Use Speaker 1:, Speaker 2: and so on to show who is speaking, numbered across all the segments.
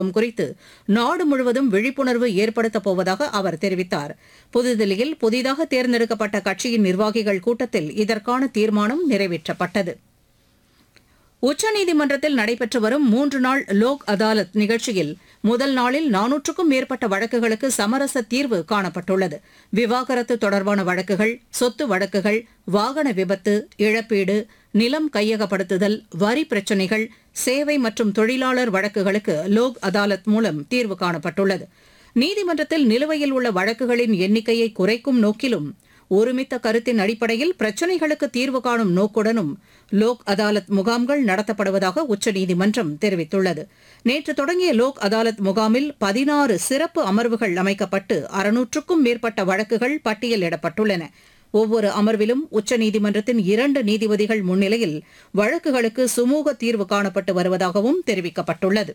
Speaker 1: குறித்து நாடு முழுவதும் விழிப்புணர்வு ஏற்படுத்தப் போவதாக அவர் தெரிவித்தார் புதுதில்லியில் புதிதாக தேர்ந்தெடுக்கப்பட்ட கட்சியின் நிர்வாகிகள் கூட்டத்தில் இதற்கான தீர்மானம் நிறைவேற்றப்பட்டது உச்சநீதிமன்றத்தில் நடைபெற்று வரும் மூன்று நாள் லோக் அதாலத் நிகழ்ச்சியில் முதல் நாளில் நானூற்றுக்கும் மேற்பட்ட வழக்குகளுக்கு சமரச தீர்வு காணப்பட்டுள்ளது விவாகரத்து தொடர்பான வழக்குகள் சொத்து வழக்குகள் வாகன விபத்து இழப்பீடு நிலம் கையகப்படுத்துதல் வரி பிரச்சினைகள் சேவை மற்றும் தொழிலாளர் வழக்குகளுக்கு லோக் அதாலத் மூலம் தீர்வு காணப்பட்டுள்ளது நீதிமன்றத்தில் நிலுவையில் உள்ள வழக்குகளின் எண்ணிக்கையை குறைக்கும் நோக்கிலும் ஒருமித்த கருத்தின் அடிப்படையில் பிரச்சினைகளுக்கு தீர்வு காணும் நோக்குடனும் லோக் அதாலத் முகாம்கள் நடத்தப்படுவதாக உச்சநீதிமன்றம் தெரிவித்துள்ளது நேற்று தொடங்கிய லோக் அதாலத் முகாமில் பதினாறு சிறப்பு அமர்வுகள் அமைக்கப்பட்டு அறுநூற்றுக்கும் மேற்பட்ட வழக்குகள் பட்டியலிடப்பட்டுள்ளன ஒவ்வொரு அமர்விலும் உச்சநீதிமன்றத்தின் இரண்டு நீதிபதிகள் முன்னிலையில் வழக்குகளுக்கு சுமூக தீர்வு காணப்பட்டு வருவதாகவும் தெரிவிக்கப்பட்டுள்ளது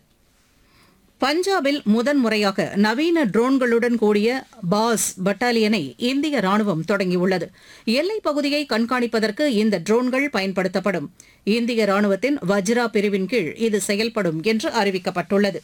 Speaker 1: பஞ்சாபில் முதன்முறையாக நவீன ட்ரோன்களுடன் கூடிய பாஸ் பட்டாலியனை இந்திய ராணுவம் தொடங்கியுள்ளது எல்லைப் பகுதியை கண்காணிப்பதற்கு இந்த ட்ரோன்கள் பயன்படுத்தப்படும் இந்திய ராணுவத்தின் வஜ்ரா பிரிவின் கீழ் இது செயல்படும் என்று அறிவிக்கப்பட்டுள்ளது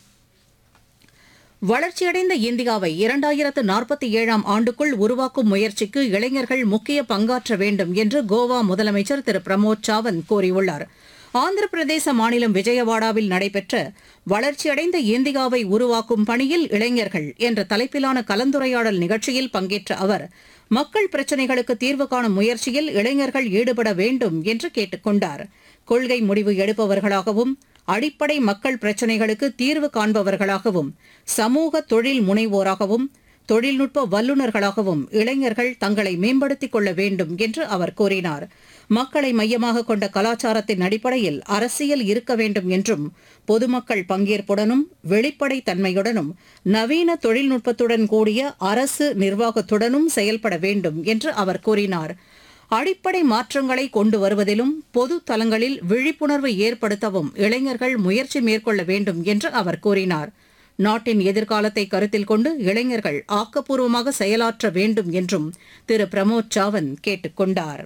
Speaker 1: வளர்ச்சியடைந்த இந்தியாவை இரண்டாயிரத்து நாற்பத்தி ஏழாம் ஆண்டுக்குள் உருவாக்கும் முயற்சிக்கு இளைஞர்கள் முக்கிய பங்காற்ற வேண்டும் என்று கோவா முதலமைச்சர் திரு பிரமோத் சாவந்த் கூறியுள்ளார் ஆந்திர பிரதேச மாநிலம் விஜயவாடாவில் நடைபெற்ற வளர்ச்சியடைந்த இந்தியாவை உருவாக்கும் பணியில் இளைஞர்கள் என்ற தலைப்பிலான கலந்துரையாடல் நிகழ்ச்சியில் பங்கேற்ற அவர் மக்கள் பிரச்சினைகளுக்கு தீர்வு காணும் முயற்சியில் இளைஞர்கள் ஈடுபட வேண்டும் என்று கேட்டுக் கொண்டார் கொள்கை முடிவு எடுப்பவர்களாகவும் அடிப்படை மக்கள் பிரச்சினைகளுக்கு தீர்வு காண்பவர்களாகவும் சமூக தொழில் முனைவோராகவும் தொழில்நுட்ப வல்லுநர்களாகவும் இளைஞர்கள் தங்களை மேம்படுத்திக் கொள்ள வேண்டும் என்று அவர் கூறினார் மக்களை மையமாக கொண்ட கலாச்சாரத்தின் அடிப்படையில் அரசியல் இருக்க வேண்டும் என்றும் பொதுமக்கள் பங்கேற்புடனும் வெளிப்படை தன்மையுடனும் நவீன தொழில்நுட்பத்துடன் கூடிய அரசு நிர்வாகத்துடனும் செயல்பட வேண்டும் என்று அவர் கூறினார் அடிப்படை மாற்றங்களை கொண்டு வருவதிலும் பொது தலங்களில் விழிப்புணர்வு ஏற்படுத்தவும் இளைஞர்கள் முயற்சி மேற்கொள்ள வேண்டும் என்று அவர் கூறினார் நாட்டின் எதிர்காலத்தை கருத்தில் கொண்டு இளைஞர்கள் ஆக்கப்பூர்வமாக செயலாற்ற வேண்டும் என்றும் திரு பிரமோத் சாவந்த் கேட்டுக் கொண்டார்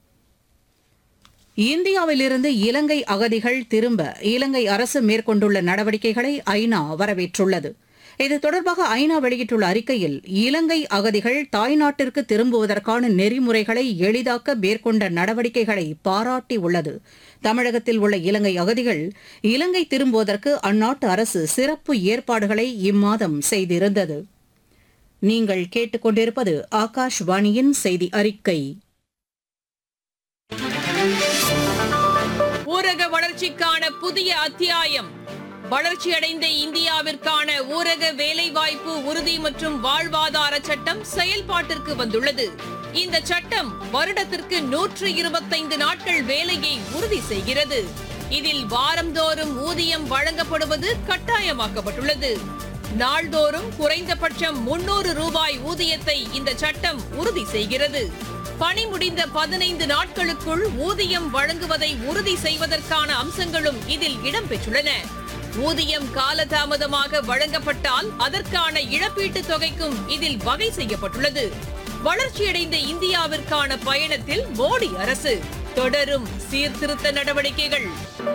Speaker 1: இந்தியாவிலிருந்து இலங்கை அகதிகள் திரும்ப இலங்கை அரசு மேற்கொண்டுள்ள நடவடிக்கைகளை ஐநா வரவேற்றுள்ளது இது தொடர்பாக ஐநா வெளியிட்டுள்ள அறிக்கையில் இலங்கை அகதிகள் தாய்நாட்டிற்கு திரும்புவதற்கான நெறிமுறைகளை எளிதாக்க மேற்கொண்ட நடவடிக்கைகளை பாராட்டியுள்ளது தமிழகத்தில் உள்ள இலங்கை அகதிகள் இலங்கை திரும்புவதற்கு அந்நாட்டு அரசு சிறப்பு ஏற்பாடுகளை இம்மாதம் செய்திருந்தது நீங்கள் கேட்டுக்கொண்டிருப்பது ஆகாஷ்வாணியின் செய்தி அறிக்கை
Speaker 2: ஊரக வளர்ச்சிக்கான புதிய அத்தியாயம் வளர்ச்சியடைந்த இந்தியாவிற்கான ஊரக வேலைவாய்ப்பு உறுதி மற்றும் வாழ்வாதார சட்டம் செயல்பாட்டிற்கு வந்துள்ளது இந்த சட்டம் வருடத்திற்கு நூற்று இருபத்தைந்து நாட்கள் வேலையை உறுதி செய்கிறது இதில் வாரந்தோறும் ஊதியம் வழங்கப்படுவது கட்டாயமாக்கப்பட்டுள்ளது நாள்தோறும் குறைந்தபட்சம் முன்னூறு ரூபாய் ஊதியத்தை இந்த சட்டம் உறுதி செய்கிறது பணி முடிந்த பதினைந்து நாட்களுக்குள் ஊதியம் வழங்குவதை உறுதி செய்வதற்கான அம்சங்களும் இதில் இடம்பெற்றுள்ளன ஊதியம் காலதாமதமாக வழங்கப்பட்டால் அதற்கான இழப்பீட்டுத் தொகைக்கும் இதில் வகை செய்யப்பட்டுள்ளது வளர்ச்சியடைந்த இந்தியாவிற்கான பயணத்தில் மோடி அரசு தொடரும் சீர்திருத்த நடவடிக்கைகள்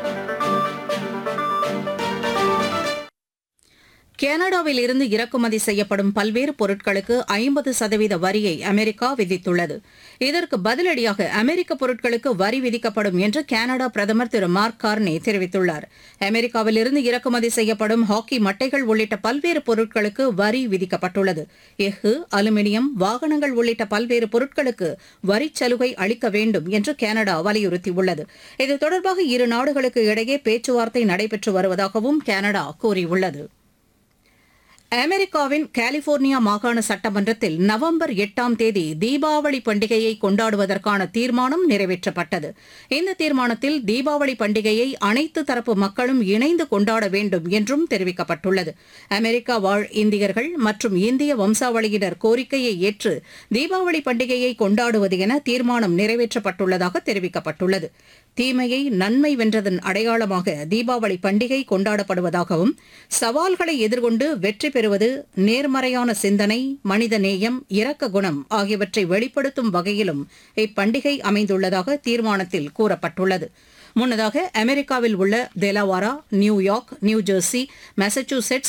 Speaker 1: கனடாவில் இருந்து இறக்குமதி செய்யப்படும் பல்வேறு பொருட்களுக்கு ஐம்பது சதவீத வரியை அமெரிக்கா விதித்துள்ளது இதற்கு பதிலடியாக அமெரிக்க பொருட்களுக்கு வரி விதிக்கப்படும் என்று கனடா பிரதமர் திரு மார்க் கார்னே தெரிவித்துள்ளார் அமெரிக்காவில் இருந்து இறக்குமதி செய்யப்படும் ஹாக்கி மட்டைகள் உள்ளிட்ட பல்வேறு பொருட்களுக்கு வரி விதிக்கப்பட்டுள்ளது எஃகு அலுமினியம் வாகனங்கள் உள்ளிட்ட பல்வேறு பொருட்களுக்கு வரிச் சலுகை அளிக்க வேண்டும் என்று கனடா வலியுறுத்தியுள்ளது இது தொடர்பாக இரு நாடுகளுக்கு இடையே பேச்சுவார்த்தை நடைபெற்று வருவதாகவும் கனடா கூறியுள்ளது அமெரிக்காவின் கலிபோர்னியா மாகாண சட்டமன்றத்தில் நவம்பர் எட்டாம் தேதி தீபாவளி பண்டிகையை கொண்டாடுவதற்கான தீர்மானம் நிறைவேற்றப்பட்டது இந்த தீர்மானத்தில் தீபாவளி பண்டிகையை அனைத்து தரப்பு மக்களும் இணைந்து கொண்டாட வேண்டும் என்றும் தெரிவிக்கப்பட்டுள்ளது அமெரிக்கா வாழ் இந்தியர்கள் மற்றும் இந்திய வம்சாவளியினர் கோரிக்கையை ஏற்று தீபாவளி பண்டிகையை கொண்டாடுவது என தீர்மானம் நிறைவேற்றப்பட்டுள்ளதாக தெரிவிக்கப்பட்டுள்ளது தீமையை நன்மை வென்றதன் அடையாளமாக தீபாவளி பண்டிகை கொண்டாடப்படுவதாகவும் சவால்களை எதிர்கொண்டு வெற்றி பெறுவது நேர்மறையான சிந்தனை மனிதநேயம் இரக்க குணம் ஆகியவற்றை வெளிப்படுத்தும் வகையிலும் இப்பண்டிகை அமைந்துள்ளதாக தீர்மானத்தில் கூறப்பட்டுள்ளது முன்னதாக அமெரிக்காவில் உள்ள தெலவாரா நியூயார்க் நியூஜெர்சி மெசச்சூசெட்ஸ்